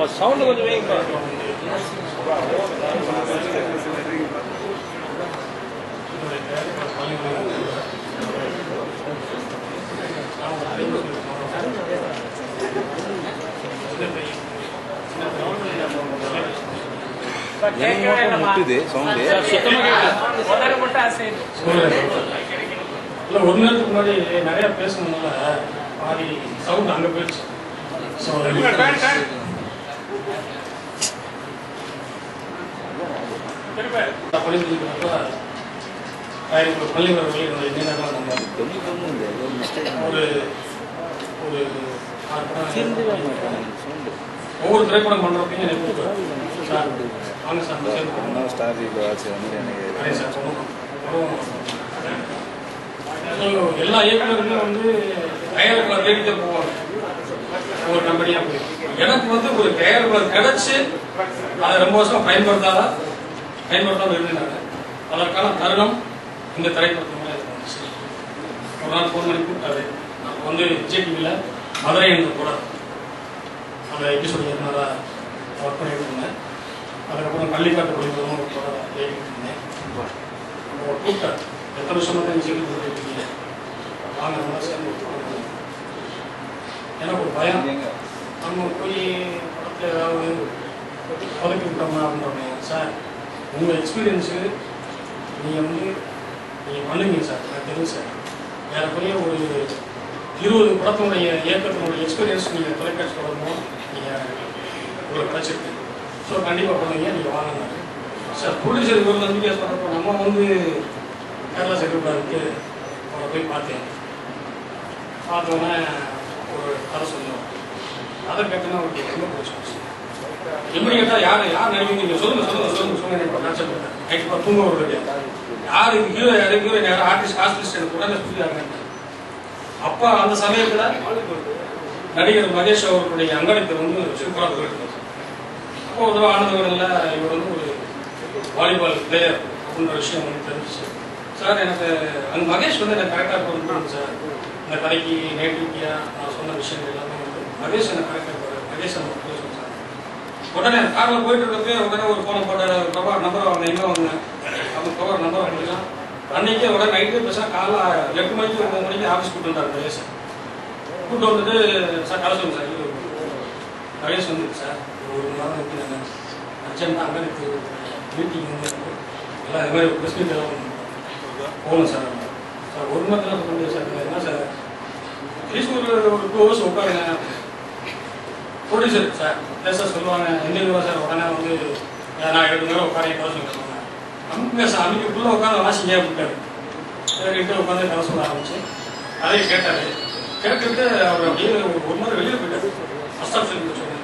Sound கொஞ்சம் வைங்க எனக்கு மட்டும் முட்டுது சவுண்டு உதட மட்டும் அசையுது இல்லை ஒரு நேரத்துக்கு முன்னாடி நிறைய பேசணும்னால பாதி சவுண்ட் அங்கே போயிடுச்சு ஸோ பள்ளிக்கிறப்ப பள்ளிக்கூட வெளியிட என்னென்ன நம்ம கொஞ்சம் கொஞ்சம் இந்த ஏதோ mistake ஒரு ஒரு ஆறு படம் திருந்தவே மாட்டாங்க சவுண்டு ஒவ்வொரு திரைப்படம் பண்ணுறப்பையும் எனக்கு கூப்பிடுவாரு. சார் வாங்க சார் நம்ம சேர்ந்து பண்ணுவோம். ஆனால் ஸ்டார் இப்போ ஆச்சு வந்து எனக்கு அதே சார் சொல்லுவோம் அப்புறம் எல்லா இயக்குநருமே வந்து தயாரிப்பாளர் தேடிட்டே போவாங்க ஒரு கம்பெனியா போய் எனக்கு வந்து ஒரு தயாரிப்பாளர் கிடைச்சு அதை ரொம்ப வருஷம் பயன்படுத்தாத பயன்படுத்தாம இருந்தாங்க அதற்கான தருணம் இந்த திரைப்படத்து மூலம் எனக்கு வந்துச்சு ஒரு நாள் ஃபோன் பண்ணி கூப்பிட்டாரு நான் வந்து விஜய் டிவியில் மதுரை என்ற கூட அந்த எபிசோடு இருந்தாரா ஒர்க் பண்ணிட்டு இருந்தேன் அதுக்கப்புறம் பள்ளிக்காட்டு படிக்கிறதும் ஒரு கூட எழுதிட்டு இருந்தேன் அப்போ அவர் கூப்பிட்டார் எத்தனை வருஷமா தான் சொல்லி கொடுத்துருக்கீங்க வாங்க நம்ம சேர்ந்து work பண்ணுவோம்." எனக்கு ஒரு பயம் நம்ம போய் படத்தில் ஏதாவது பதக்கி விட்டோமா அப்படின்றோமே சார் உங்கள் எக்ஸ்பீரியன்ஸு நீங்கள் வந்து நீங்கள் பண்ணுவீங்க சார் எனக்கு தெரியும் சார் ஏறக்குறைய ஒரு இருபது படத்தினுடைய இயக்கத்தினுடைய எக்ஸ்பீரியன்ஸ் நீங்கள் தொலைக்காட்சி தொடரணும் நீங்கள் உங்களுக்கு கிடச்சிருக்கு ஸோ கண்டிப்பாக பண்ணுவீங்க நீங்கள் வாங்கினாரு சார் ப்ரொடியூசர் இவர் நம்பிக்கை சொல்கிறப்ப நம்ம வந்து கேரளா செக்ரட்டரிக்கு அவரை போய் பார்த்தேன் பார்த்தோன்னே ஒரு கதை சொன்னோம் அதை கேட்டோன்னா அவருக்கு ரொம்ப பிடிச்சிருச்சு எப்படி கேட்டால் யார் யார் நடிகை நீங்கள் சொல்லுங்க சொல்லுங்க சொல்லுங்க சொல்லுங்க இப்போ கான்செப்ட் பண்ணேன் நைட்டு பத்து தூங்க ஒரு யார் ஹீரோ யார் ஹீரோ யார் ஆர்டிஸ்ட் காஸ்டிஸ்ட் எனக்கு உடனே சொல்லியாங்க அப்பா அந்த சமயத்தில் நடிகர் மகேஷ் அவர்களுடைய அங்கடத்தை வந்து சூப்பராக போயிட்டு அப்போ ஒரு ஆனந்தவரில் இவர் வந்து ஒரு வாலிபால் பிளேயர் அப்படின்ற விஷயம் வந்து தெரிஞ்சிச்சு சார் எனக்கு அந்த மகேஷ் வந்து எனக்கு கரெக்டாக கொடுக்கணும் சார் இந்த கதைக்கு நேட்டிவிட்டியாக நான் சொன்ன விஷயங்கள் எல்லாமே வந்து மகேஷ் எனக்கு கரெக்டாக இருப்பாரு மகேஷ் எனக்கு பேசுவோம் சார் உடனே காரில் போயிட்டு இருக்கப்பே உடனே ஒரு ஃபோனை போட்ட பிரபார் நம்பர் அவங்க எங்கே வந்தேன் அவங்க பிரபார் நம்பர் வாங்கிக்கலாம் அன்னைக்கே உடனே நைட்டு பேசா காலைல எட்டு மணிக்கு ஒன்பது மணிக்கு ஆஃபீஸ் கூப்பிட்டு வந்தார் மகேஷ் கூப்பிட்டு வந்துட்டு சார் கதை சொல்லுங்க சார் இது மகேஷ் வந்துருக்கு சார் ஒரு மணி நேரம் நிற்கிறாங்க அர்ஜென்ட்டாக அங்கே நிற்கு மீட்டிங் வந்து இருக்கு. எல்லாம் இது மாதிரி ப்ரெஸ் மீட் எல்லாம் போகணும் சார் சார் ஒரு மணி நேரம் சொல்ல முடியாது சார் என்ன சார் ப்ளீஸ் ஒரு ஒரு டூ ஹவர்ஸ் உட்காருங்க ப்ரொடியூசர் சார் பேச சொல்லுவாங்க எந்த இதுவா சார் உடனே வந்து "அஹ், நான் ரெண்டு நேரம் உட்கார கதை சொல்லுவாங்க அமுங்க சார் அன்னைக்குள்ளே உட்காந்து வாசிங்க அப்படின்ட்டாரு சரிட்டு உட்காந்து கதை சொல்ல ஆரம்பிச்சு அதையும் கேட்டாரு கேட்டுட்டு அவர் அப்படியே ஒரு ஒரு முறை வெளியே போயிட்டாரு ஃபஸ்ட் ஆஃப் சொல்லி சொன்னேன்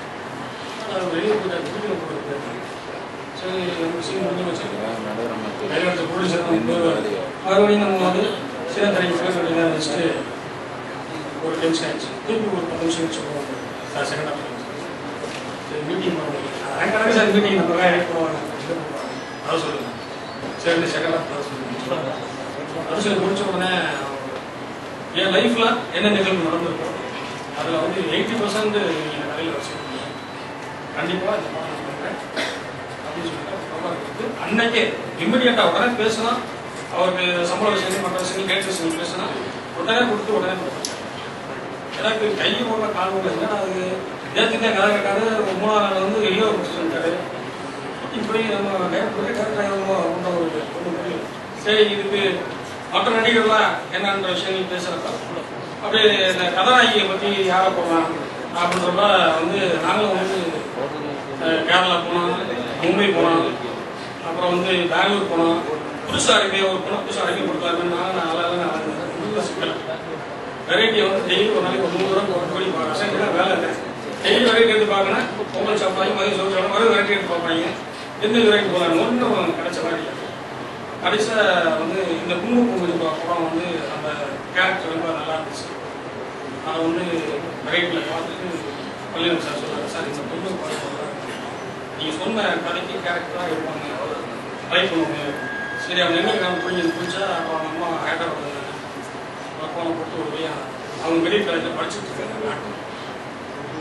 அவர் வெளியே போயிட்டார் வீட்டில் போயிட்டாரு சரி நம்ம சீன் முடிஞ்சு வச்சு நடுவரமாக கையெழுத்து ப்ரொடியூசர் வந்து மறுபடியும் நம்ம வந்து சிறந்தரைக்கு பேச வேண்டியதாக இருந்துச்சு ஒரு டென்ஷன் ஆயிடுச்சு திருப்பி ஒரு பத்து நிமிஷம் வச்சு போவாங்க சார் செகண்ட் ஆஃப் சரி மீட்டிங் பண்ணுவோம் கணக்கு சார் மீட்டிங் நம்ம வேலை போவாங்க இங்க போவாங்க. அதை சொல்லுங்க சரி செகண்ட் ஆஃப் அதை சொல்லுங்க அது சொல்லி முடிச்ச உடனே என் லைஃப்ல என்ன நிகழ்வு நடந்திருக்கும் அதுல வந்து எயிட்டி பர்சன்ட் நீங்க கடையில் வச்சுருக்கீங்க கண்டிப்பா இந்த படம் நான் பண்றேன் அப்படின்னு சொல்லிட்டு பிரபாகர் வந்து அன்னைக்கே இம்மிடியட்டா உடனே பேசினா அவருக்கு சம்பள விஷயம் மற்ற விஷயம் கேட் விஷயம் பேசினா உடனே கொடுத்து உடனே கொடுத்தாங்க. எனக்கு கை போட கால் போட என்னடா அது நேற்று தான் கதை கேட்டாரு ஒரு மூணாவது நாள் வந்து வெளியே சொல்லிட்டாரு இப்படி நம்ம நேரத்துக்கு கரெக்டாக அப்படின்ற ஒரு ஒன்றும் புரியல சரி இதுக்கு மற்ற நடிகர்லாம் என்னன்ற விஷயங்கள் பேசுறப்ப அப்படியே இந்த கதாநாயகியை பற்றி யாரை போடலாம் அப்படின்றப்ப வந்து நாங்களும் வந்து அஹ், கேரளா போனோம் மும்பை போனோம் அப்புறம் வந்து பெங்களூர் போனோம் புதுசாக அறிவியை ஒரு பொண்ணு புதுசாக அறிவியை கொடுத்தாருன்னு நாங்கள் நல்லா சிக்கல வெரைட்டியை வந்து டெய்லி ஒரு நாளைக்கு ஒரு நூறு ரூபா ஒரு கோடி பார்க்குறேன் வேலை இல்லை டெய்லி வெரைட்டி எடுத்து பார்க்கணும் பொங்கல் சாப்பிட்டாங்க மதியம் சோறு சாப்பிடும் மறுபடியும் வெரைட்டி எடுத்து பார்ப்பாங்க எந்த வெரைட்டி போகலாம் ஒன்றும் கிடைச்ச மாதிரி இல்லை. கடைசியா வந்து இந்த குங்கும பூங்குடி படம் வந்து அந்த கேரக்டர் ரொம்ப நல்லா இருந்துச்சு அதை வந்து வெரைட்டியில் பார்த்துட்டு பள்ளிவன் சார் சொல்றாரு சார் இந்த குங்கும படம் நல்லா இருக்கு. நீங்க சொன்ன கதைக்கு கேரக்டராக இருப்பாங்க ட்ரை பண்ணுவோங்க சரி அவங்க என்ன நம்ம புரிஞ்சு புரிஞ்சா அப்போ அவங்க அம்மா ஹைதராபாத் இருந்தாங்க போன போட்டு ஒரு வழியா அவங்க பெரிய காலேஜில் படிச்சுட்டு இருக்காங்க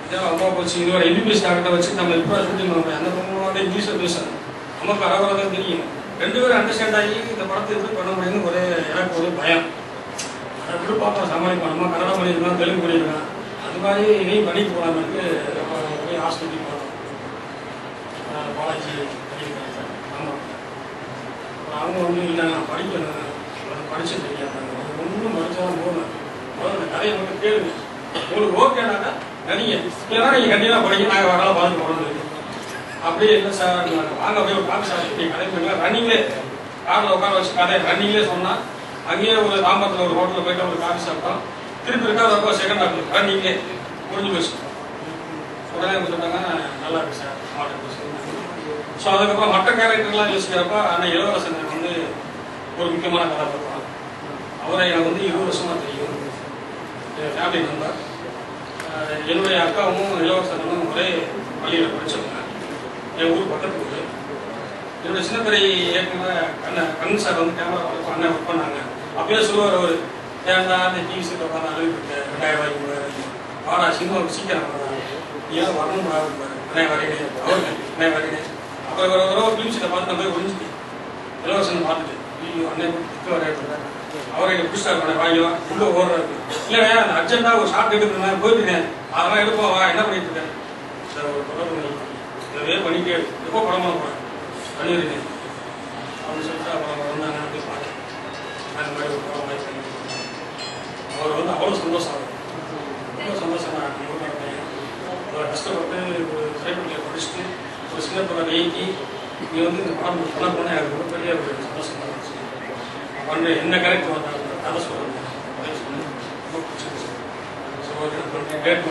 இதே அம்மா போச்சு இது ஒரு எம்பிபிஎஸ் டாக்டரை வச்சு நம்ம இப்போ ஷூட்டிங் பண்ண முடியும் அந்த பொண்ணோட இங்கிலீஷில் பேசணும் நமக்கு அறவரதான் தெரியும் ரெண்டு பேரும் அண்டர்ஸ்டாண்ட் ஆகி இந்த படத்தை எப்படி பண்ண முடியும்னு ஒரே எனக்கு ஒரு பயம் அதை விட்டு பார்ப்போம் சமாளிப்போம் நம்ம கன்னடம் பண்ணியிருக்கோம் தெலுங்கு பண்ணியிருக்கோம் அது மாதிரி நீ பண்ணிட்டு போகலாம்னு போய் ஹாஸ்பிட்டல் போனோம் அஹ் பாலாஜி பண்ணியிருக்காங்க சார் ஆமாம் அப்புறம் அவங்க வந்து இல்லை நான் படிக்கணும் அது படிச்சுட்டு இருக்கேன் ஒன்றும் படிச்சாலும் போகணும் முதல்ல அந்த கதையை மட்டும் கேளுங்க உங்களுக்கு ஓகேனாக்கா நடிங்க இல்லைன்னா நீங்கள் கண்டிப்பாக படிக்க நாங்கள் வரலாம் பார்த்து போகணும் அப்படியே இல்லை சார் நான் வாங்க அப்படியே ஒரு காஃபி சாப்பிட்டு நீங்கள் கதை பண்ணுங்க ரன்னிங்லே காரில் உட்கார வச்சு கதை ரன்னிங்லே சொன்னால் அங்கேயே ஒரு தாம்பரத்தில் ஒரு ஹோட்டலில் போயிட்டு ஒரு காஃபி சாப்பிட்டோம் திருப்பி இருக்காது செகண்ட் ஹாஃப் ரன்னிங்லே முடிஞ்சு போச்சு உடனே அவங்க சொன்னாங்க நல்லா இருக்கு சார் மாட்டு ஸோ அதுக்கப்புறம் மற்ற கேரக்டர்லாம் யோசிக்கிறப்ப அண்ணன் இளவரசன் வந்து ஒரு முக்கியமான கதாபாத்திரம் அவரை எனக்கு வந்து இருபது வருஷமா தெரியும் என் ஃபேமிலி நம்பர் என்னுடைய அக்காவும் இளவரசனும் ஒரே பள்ளியில் படிச்சவங்க என் ஊர் பக்கத்து ஊர் என்னுடைய சின்னத்திரை ஏற்கனவே அண்ணன் கண்ணன் சார் வந்து கேமரா பார்த்து அண்ணன் ஒர்க் பண்ணாங்க அப்பயே சொல்லுவார் அவர் ஏன்டா அந்த டிவி சீட் உட்காந்து அழுது இருக்கேன் ரெண்டாயிரம் ரூபாய்க்கு மூவாயிரம் வாடா சினிமாவுக்கு சீக்கிரம் வாடா நீ ஏன் வரணும் அண்ணன் வரீங்க அவருக்கு அண்ணன் வரீங்க அப்புறம் ஒரு ஒரு ஃபிலிம் சீட்டை பார்த்து நான் போய் ஒழிஞ்சுட்டு இளவரசன் பார்த்துட்டு ஐயோ அண்ணன் திட்டு வர அவரை இங்கே பிடிச்சிட்டாரு அண்ணன் வாங்கிக்கலாம் உள்ள ஓடுறாரு இல்லைண்ணே அந்த அர்ஜென்ட்டாக ஒரு ஷார்ட் எடுத்துருந்தேன் போயிட்டுருக்கேன் அதெல்லாம் எடுப்போம் வா என்ன பண்ணிட்டு இருக்கேன் சார் ஒரு படம் பண்ணி இதவே பண்ணிட்டே இரு. எப்போ படம் பண்ண போகிறேன் பண்ணிடுறேன் அப்படின்னு சொல்லிட்டு அப்புறம் வந்தாங்க அப்படி பார்த்தேன் அந்த மாதிரி ஒரு படம் மாதிரி பண்ணி அவர் வந்து அவ்வளோ சந்தோஷம் ஆகும் ரொம்ப சந்தோஷம் நான் இவங்க பையன் அவர் கஷ்டப்பட்டு ஒரு திரைப்படத்தில் படிச்சுட்டு ஒரு சின்ன படம் நீக்கி நீ வந்து இந்த படம் பண்ண போனால் எனக்கு ரொம்ப பெரிய ஒரு சந்தோஷம் தான் இருந்துச்சு பண்ண என்ன கரெக்ட் வந்தாங்க கதை சொல்லுங்க அதே சொல்லி ரொம்ப பிடிச்சிருந்துச்சு ஸோ ஓகே டேட்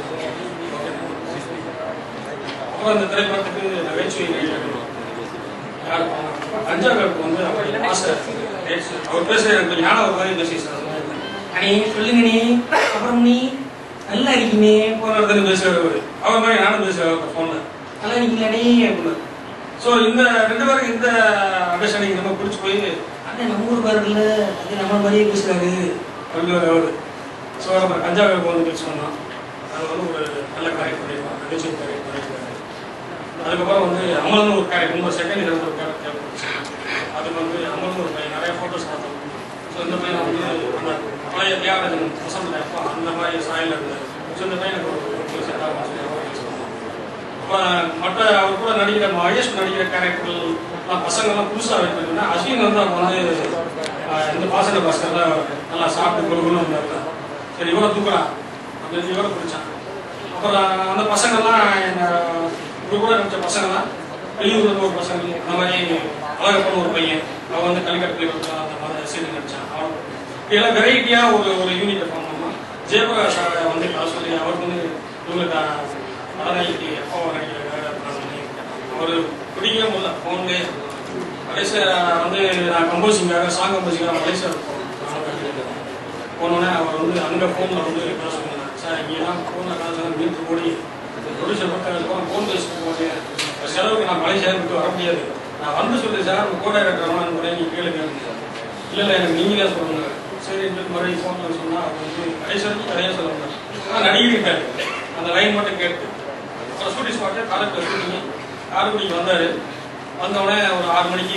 அப்புறம் இந்த திரைப்படத்துக்கு நகைச்சுவை நடிகர்கள் யார் பண்ணாங்க? அஞ்சாவது வந்து அவர் மாஸ்டர் அவர் பேச எனக்கு கொஞ்சம் ஞானம் ஒரு மாதிரி பேசி சார் அண்ணே சொல்லுங்க நீ அப்புறம் நீ நல்லா இருக்கீங்க போன இடத்துல பேசுவார் அவரு அவர் மாதிரி நானும் பேசுவேன் ஃபோன்ல நல்லா இருக்கீங்களாடே அப்படின்னு ஸோ இந்த ரெண்டு பேரும் இந்த அண்டர்ஸ்டாண்டிங் நம்ம பிடிச்சி போய் அண்ணன் நம்ம ஊர் பாருல அது நம்ம மாதிரியே பேசுறாரு அப்படின்னு அவரு ஸோ நம்ம கஞ்சாவுக்கு வந்து பேசி வந்தோம் அது வந்து ஒரு நல்ல காரியம் பண்ணிருக்கோம் நகைச்சுவை காரியம் பண்ணிருக்காரு அதுக்கப்புறம் வந்து அமலன் ஒரு கேரக்டர் இன்னொரு செகண்ட் ஹீரோ ஒரு கேரக்டர் தேவைப்படுச்சு அதுக்கு வந்து அமலன் ஒரு பையன் நிறைய ஃபோட்டோஸ் பார்த்தோம் ஸோ இந்த பையன் வந்து அந்த பழைய தியாகராஜன் வசந்த அப்போ அந்த மாதிரி சாயல் இருந்தார் ஸோ இந்த பையன் எனக்கு ஒரு செட் ஆகும் சொல்லி அவர் யூஸ் பண்ணோம் அப்புறம் மற்ற அவர் கூட நடிக்கிற மகேஷ் நடிக்கிற கேரக்டர்கள் பசங்கள்லாம் புதுசாக வைக்கிறதுனா அஸ்வின் வந்து அவங்க வந்து ஆஹ், இந்த பாசன பாஸ்கர்ல நல்லா சாப்பிட்டு கொடுக்கணும் வந்தார் சரி இவரை தூக்குறான் அப்படின்னு இவரை பிடிச்சான் அப்புறம் அந்த பசங்கள்லாம் என்ன இவரு கூட நடிச்ச பசங்கள்லாம் வெளியூர்ல இருந்து ஒரு பசங்க அந்த மாதிரி அழகப்பன் ஒரு பையன் அவன் வந்து கலிக்கட்டில் இருக்கான் அந்த மாதிரி சீன் நடிச்சான் அவன் இதெல்லாம் வெரைட்டியாக ஒரு ஒரு யூனிட்டை ஃபார்ம் பண்ணோம் ஜெயபிரகாஷ் சாரை வந்து கால் சொல்லி அவருக்கு வந்து இவங்களுக்கு கதாநாயகி அப்பா நடிக்கிறாங்க அவர் பிடிக்கவே முடியல ஃபோன்லேயே கடைசியில் வந்து நான் கம்போசிங்காக சாங் கம்போசிங்காக மலேசியா போனோடனே அவர் வந்து அங்கே ஃபோனில் வந்து கதை சொன்னாங்க சார் இங்கெல்லாம் ஃபோனில் கதை சொன்னால் மீட்டர் கூடி ப்ரொடியூசர் பக்கம் ஃபோன் பேசிட்டு போட்டேன் செலவுக்கு நான் மலேசியா விட்டு வர முடியாது நான் வந்து சொல்லுறேன் சார் உங்கள் கூட இருக்கிறவங்க கூட நீங்கள் கேளுங்க இல்லை இல்லை எனக்கு நீங்கள் தான் சொல்லுங்க சரி மறுபடியும் ஃபோனில் சொன்னால் அவர் வந்து கடைசி வரைக்கும் கதையாக சொல்லுவாங்க ஆனால் நடிகர் இருக்காரு அந்த லைன் மட்டும் கேட்டு அப்புறம் ஷூட்டிங் ஸ்பாட்டு காலேஜில் ஷூட்டிங் காரைக்குடிக்கு வந்தார் வந்தவுடனே ஒரு ஆறு மணிக்கு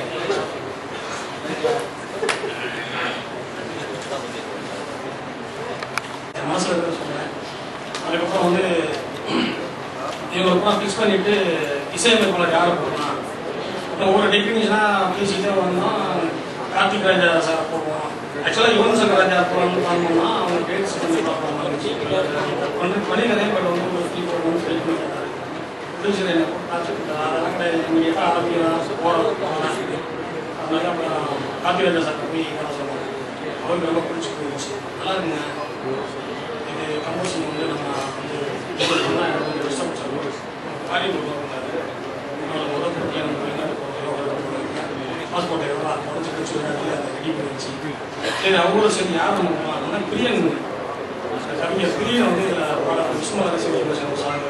என் மனசுல இருக்கிறத சொன்னேன் அதுக்கப்புறம் வந்து இவங்களுக்குலாம் ஃபிக்ஸ் பண்ணிட்டு இசையமைப்பாளர் யாரை போடலாம் அப்புறம் ஒவ்வொரு டெக்னீஷியனாக பேசிக்கிட்டே வந்தோம் கார்த்திக் ராஜா சார் போடுவோம் ஆக்சுவலாக யுவன் சங்கர் ராஜா போடணும்னு பண்ணோம்னா அவங்க டேட்ஸ் பண்ணி பார்ப்போம் வந்து பண்ணி நிறைய பேர் வந்து ஒரு ஃபீல் போடணும்னு சொல்லி பண்ணிட்டாரு ப்ரொடியூசர் என்ன பார்த்துக்கிட்டா அதெல்லாம் கிடையாது நீங்கள் எப்போ ஆரம்பிக்கலாம் போகிறோம் அதனால அப்புறம் கார்த்திக் ராஜா சார் போய் வேலை சொன்னோம் அவருக்கு ரொம்ப பிடிச்சி போயிடுச்சு நல்லா இருக்குங்க இது கம்போசிங் வந்து நம்ம வந்து இது பண்ணா எனக்கு கொஞ்சம் கஷ்டப்பட்டு காரியம் பண்ணாரு என்னோட முதல் போட்டியை நம்ம வெளிநாட்டு பாஸ்போர்ட் எவ்வளோ அது முடிஞ்சு முடிச்சு அதை ரெடி பண்ணி வச்சு சரி அவங்களோட சரி யார் நம்ம போகலாம் அப்படின்னா பிரியன் கவிஞர் பிரியன் வந்து விஸ்வநாத ரசிகர் சாங்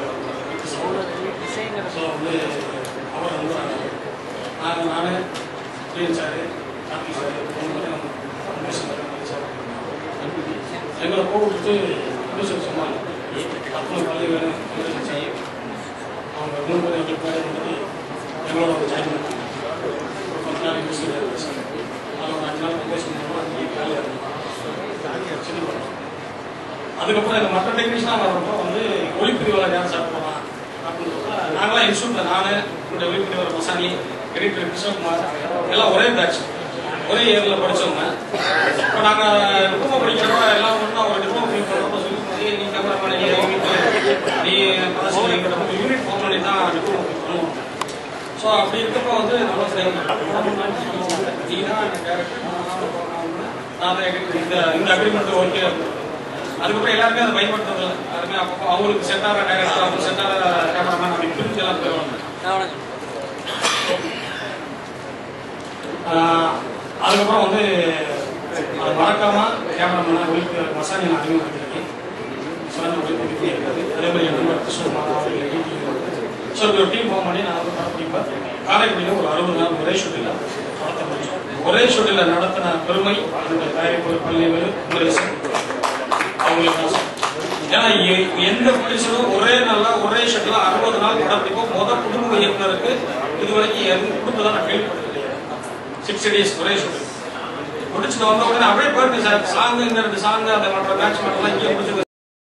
ஸோ வந்து அவர் வந்து நாங்கள் நானே பிரியன் சார் கார்த்திக் சார் மூணு பேரும் நம்ம சார் எங்களை போட்டு ப்ரொடியூசர் சொன்னாங்க பத்து பள்ளி வேணும் எமர்ஜென்சி அவங்க மூணு எங்களுக்கு பேர் வந்து எங்களோட ஒரு ஜாயின் பண்ணி ஒரு பத்து நாள் யூனிவர்சிட்டி இருந்துச்சு அதில் ஒரு அஞ்சு நாள் வெங்கேஷன் மூலமாக அங்கேயே வேலையாக இருந்தோம் சொல்லி பண்ணோம் அதுக்கப்புறம் இந்த மற்ற டெக்னீஷியனாக வர்றப்போ வந்து ஒளிப்பிரிவில் டான்ஸ் ஆட போகலாம் அப்படின்னு சொல்லிட்டு நாங்களாம் இன்ஸ்டியூட்டில் நான் என்னுடைய ஒளிப்பிரிவர் மசானி எடிட்டர் கிருஷ்ணகுமார் எல்லாம் ஒரே பேட்ச் ஒரே இயரில் படித்தவங்க இப்போ நாங்கள் டிப்ளமோ படிக்கிறப்ப எல்லாம் ஒன்றா ஒரு டிப்ளமோ ஃபீல் பண்ணுறப்ப சொல்லி போது நீ கேமராமேன் நீ யூனிட் நீ பதசி எங்கிட்ட யூனிட் ஃபார்ம் பண்ணி தான் டிப்ளமோ ஃபீல் பண்ணுவோம் ஸோ அப்படி இருக்கப்போ வந்து நல்லா செய்யணும் நீ தான் டேரக்டர் நான் தான் editor. இந்த இந்த அக்ரிமெண்ட் ஓகே அதுக்கப்புறம் எல்லாருமே அதை பயன்படுத்துறதில்ல யாருமே அப்பப்போ அவங்களுக்கு செட் ஆகிற டைரக்டர் அவங்க செட் ஆகிற கேமராமேன் அப்படி பிரிஞ்சு எல்லாம் போயிடுவாங்க ஆஹ் அதுக்கப்புறம் வந்து அது மறக்காம கேமராமேனாக ஒழிப்பு மசானி நான் அறிமுகப்படுத்திருக்கேன் சிறந்த ஒளிப்பதிவு இருக்காது அதே மாதிரி என் நண்பர் கிருஷ்ணகுமார் அவர்கள் யூடியூப் ஸோ இப்படி ஒரு டீம் ஃபார்ம் பண்ணி நான் வந்து படப்பிடிப்பேன் காரைக்குடியில் ஒரு அறுபது நாள் ஒரே ஷூட்டில் நடத்த முடியும் ஒரே ஷூட்டில் நடத்தின பெருமை என்னுடைய தயாரிப்பு பள்ளிகள் குமரேசன் அவங்களுக்கு தான் சார். ஏன்னா எ- எந்த ப்ரொடியூசரும் ஒரே நாள்ல ஒரே ஷட்டில் அறுபது நாள் படப்பிடிப்போம் மொதல் புதுமுக இயக்குனருக்கு இதுவரைக்கும் எதுவும் கொடுத்ததான் நான் கேள்விப்பட்டது கிடையாது சிக்ஸ் டேஸ் ஒரே ஷூட்டிங் முடிச்சுட்டு வந்த உடனே அப்படியே போயிட்டு சார் சாங் இந்த ரெண்டு சாங் அந்த மற்ற மேட்ச் மட்டும் இங்கே முடிச்சுங்க